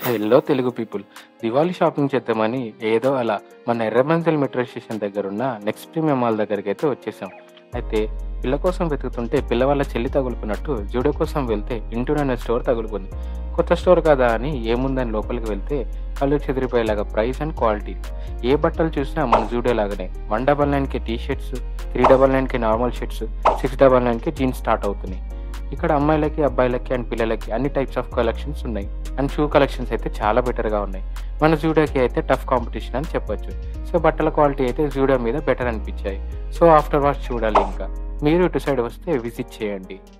hello Telugu people Diwali shopping చేద్దామని ఏదో అలా మన ఎర్రమంజల్ మెట్రో స్టేషన్ దగ్గర ఉన్న నెక్స్ట్ ప్రీమియం మాల్ దగ్గరికి అయితే వచ్చేసాం అయితే పిల్ల కోసం వెతుకుతుంటే పిల్ల వాళ్ళ చెల్లి తగులుకున్నట్టు జూడో కోసం వెళ్తే ఇంటూన్ అనే స్టోర్ తగులుకుంది కొత్త స్టోర్ కదా అని ఏముందని లోపలికి వెళ్తే కళ్ళు చెదిరిపోయేలాగా ప్రైస్ అండ్ క్వాలిటీ ఏ బట్టలు చూసినా మన జూడో లాగానే వన్ డబల్ నైన్కి టీ షర్ట్స్ త్రీ డబల్ నైన్కి నార్మల్ షర్ట్స్ సిక్స్ డబల్ నైన్కి జీన్స్ స్టార్ట్ అవుతున్నాయి ఇక్కడ అమ్మాయిలకి అబ్బాయిలకి అండ్ పిల్లలకి అన్ని టైప్స్ ఆఫ్ కలెక్షన్స్ ఉన్నాయి అండ్ షూ కలెక్షన్స్ అయితే చాలా బెటర్గా ఉన్నాయి మన జూడోకి అయితే టఫ్ కాంపిటీషన్ అని చెప్పొచ్చు సో బట్టల క్వాలిటీ అయితే జూడో మీద బెటర్ అనిపించాయి సో ఆఫ్టర్ వాచ్ చూడాలి ఇంకా మీరు ఇటు సైడ్ వస్తే విజిట్ చేయండి